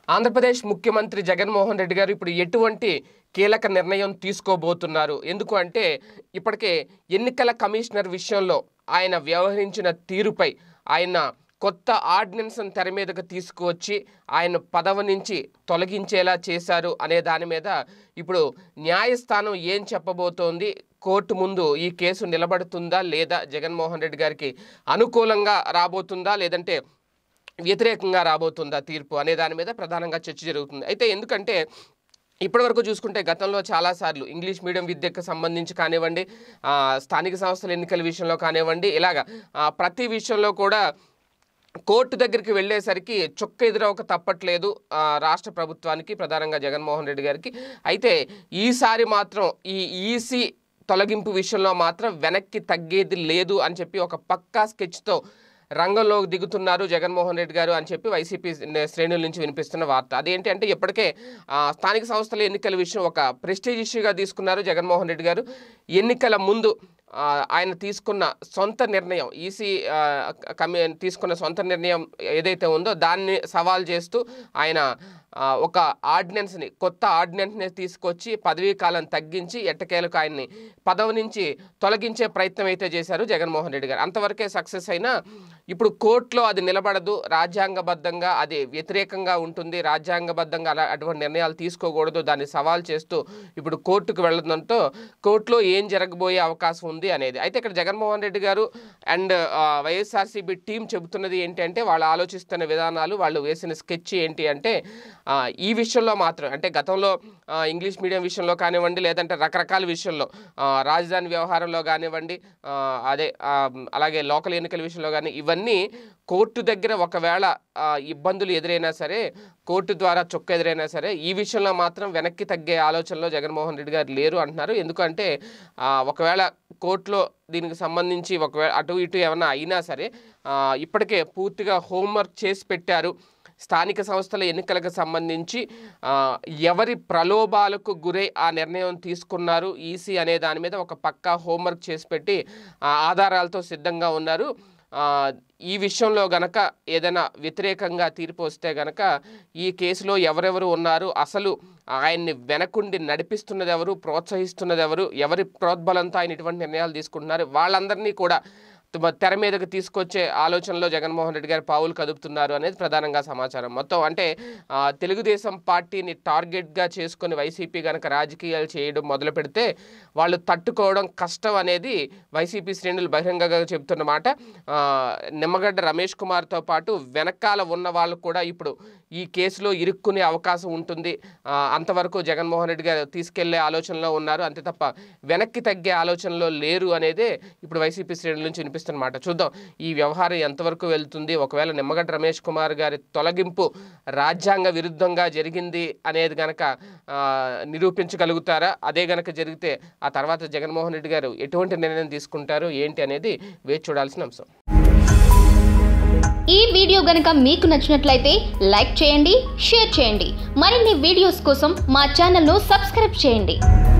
ఆంధ్రప్రదేశ్ ముఖ్యమంత్రి జగన్మోహన్ రెడ్డి గారు ఇప్పుడు ఎటువంటి కీలక నిర్ణయం తీసుకోబోతున్నారు ఎందుకు అంటే ఇప్పటికే ఎన్నికల కమిషనర్ విషయంలో ఆయన వ్యవహరించిన తీరుపై ఆయన కొత్త ఆర్డినెన్స్ను తెర మీదకు తీసుకువచ్చి ఆయన పదవి నుంచి తొలగించేలా చేశారు అనే దాని మీద ఇప్పుడు న్యాయస్థానం ఏం చెప్పబోతోంది కోర్టు ముందు ఈ కేసు నిలబడుతుందా లేదా జగన్మోహన్ రెడ్డి గారికి అనుకూలంగా రాబోతుందా లేదంటే వ్యతిరేకంగా రాబోతుందా తీర్పు అనే దాని మీద ప్రధానంగా చర్చ జరుగుతుంది అయితే ఎందుకంటే ఇప్పటివరకు చూసుకుంటే గతంలో చాలాసార్లు ఇంగ్లీష్ మీడియం విద్యకు సంబంధించి కానివ్వండి ఆ, స్థానిక సంస్థల ఎన్నికల విషయంలో కానివ్వండి ఇలాగా ఆ, ప్రతి విషయంలో కూడా కోర్టు దగ్గరికి వెళ్ళేసరికి చొక్క ఎదురవక తప్పట్లేదు ఆ, రాష్ట్ర ప్రభుత్వానికి ప్రధానంగా జగన్మోహన్ రెడ్డి గారికి అయితే ఈసారి మాత్రం ఈ ఈసీ తొలగింపు విషయంలో మాత్రం వెనక్కి తగ్గేది లేదు అని చెప్పి ఒక పక్కా స్కెచ్తో రంగంలోకి దిగుతున్నారు జగన్మోహన్ రెడ్డి గారు అని చెప్పి వైసీపీ శ్రేణుల నుంచి వినిపిస్తున్న వార్త అదేంటి అంటే ఇప్పటికే ఆ, స్థానిక సంస్థల ఎన్నికల విషయం ఒక ప్రెస్టేజ్ ఇష్యూగా తీసుకున్నారు జగన్మోహన్ రెడ్డి గారు ఎన్నికల ముందు ఆ, ఆయన తీసుకున్న సొంత నిర్ణయం ఈసీ కమి తీసుకున్న సొంత నిర్ణయం ఏదైతే ఉందో దాన్ని సవాల్ చేస్తూ ఆయన ఆ, ఒక ఆర్డినెన్స్ని కొత్త ఆర్డినెన్స్ని తీసుకొచ్చి పదవీ కాలం తగ్గించి ఎట్టకేలకు ఆయన్ని పదవి నుంచి తొలగించే ప్రయత్నం అయితే చేశారు జగన్మోహన్ రెడ్డి గారు అంతవరకే సక్సెస్ అయినా ఇప్పుడు కోర్టులో అది నిలబడదు రాజ్యాంగబద్ధంగా అది వ్యతిరేకంగా ఉంటుంది రాజ్యాంగబద్ధంగా అలా అటువంటి నిర్ణయాలు తీసుకోకూడదు దాన్ని సవాల్ చేస్తూ ఇప్పుడు కోర్టుకు వెళ్ళడంతో కోర్టులో ఏం జరగబోయే అవకాశం ఉంది అనేది అయితే ఇక్కడ జగన్మోహన్ రెడ్డి గారు అండ్ వైఎస్ఆర్సీబీ టీం చెబుతున్నది ఏంటంటే వాళ్ళు ఆలోచిస్తున్న విధానాలు వాళ్ళు వేసిన స్కెచ్ ఏంటి అంటే ఆ, ఈ విషయంలో మాత్రం అంటే గతంలో ఆ, ఇంగ్లీష్ మీడియం విషయంలో కానివ్వండి లేదంటే రకరకాల విషయంలో ఆ, రాజధాని వ్యవహారంలో కానివ్వండి ఆ, అదే ఆ, అలాగే లోకల్ ఎన్నికల విషయంలో కానీ ఇవన్నీ కోర్టు దగ్గర ఒకవేళ ఆ, ఇబ్బందులు ఎదురైనా సరే కోర్టు ద్వారా చొక్క ఎదురైనా సరే ఈ విషయంలో మాత్రం వెనక్కి తగ్గే ఆలోచనలో జగన్మోహన్ రెడ్డి గారు లేరు అంటున్నారు ఎందుకంటే ఆ, ఒకవేళ కోర్టులో దీనికి సంబంధించి ఒకవేళ అటు ఇటు ఏమైనా అయినా సరే ఆ, ఇప్పటికే పూర్తిగా హోంవర్క్ చేసి పెట్టారు స్థానిక సంస్థల ఎన్నికలకు సంబంధించి ఆ, ఎవరి ప్రలోభాలకు గురై ఆ నిర్ణయం తీసుకున్నారు ఈసీ అనే దాని మీద ఒక పక్కా హోంవర్క్ చేసి పెట్టి ఆ, ఆధారాలతో సిద్ధంగా ఉన్నారు ఆ, ఈ విషయంలో గనక ఏదైనా వ్యతిరేకంగా తీర్పు వస్తే గనక ఈ కేసులో ఎవరెవరు ఉన్నారు అసలు ఆయన్ని వెనకుండి నడిపిస్తున్నది ఎవరు ప్రోత్సహిస్తున్నది ఎవరు ఎవరి ప్రోద్బలంతో ఆయన ఇటువంటి నిర్ణయాలు తీసుకుంటున్నారు వాళ్ళందరినీ కూడా తుమ- తెర మీదకి తీసుకొచ్చే ఆలోచనలో జగన్మోహన్ రెడ్డి గారు పావులు కదుపుతున్నారు అనేది ప్రధానంగా సమాచారం మొత్తం అంటే ఆ, తెలుగుదేశం పార్టీని టార్గెట్గా చేసుకొని వైసీపీ కనుక రాజకీయాలు చేయడం మొదలు పెడితే వాళ్ళు తట్టుకోవడం కష్టం అనేది వైసీపీ శ్రేణులు బహిరంగంగా చెబుతున్నమాట ఆ, నిమ్మగడ్డ రమేష్ కుమార్తో పాటు వెనకాల ఉన్న వాళ్ళు కూడా ఇప్పుడు ఈ కేసులో ఇరుక్కునే అవకాశం ఉంటుంది ఆ, అంతవరకు జగన్మోహన్ రెడ్డి గారు తీసుకెళ్లే ఆలోచనలో ఉన్నారు అంతే తప్ప వెనక్కి తగ్గే ఆలోచనలో లేరు అనేదే ఇప్పుడు వైసీపీ శ్రేణుల నుంచి వినిపిస్తున్నమాట చూద్దాం ఈ వ్యవహారం ఎంతవరకు వెళ్తుంది ఒకవేళ నిమ్మగడ్డ రమేష్ కుమార్ గారి తొలగింపు రాజ్యాంగ విరుద్ధంగా జరిగింది అనేది గనక ఆ, నిరూపించగలుగుతారా అదే గనక జరిగితే ఆ తర్వాత జగన్మోహన్ రెడ్డి గారు ఎటువంటి నిర్ణయం తీసుకుంటారు ఏంటి అనేది వేచి చూడాల్సిన అంశం ఈ వీడియో గనుక మీకు నచ్చినట్లయితే లైక్ చేయండి షేర్ చేయండి మరిన్ని వీడియోస్ కోసం మా ఛానల్ను సబ్స్క్రైబ్ చేయండి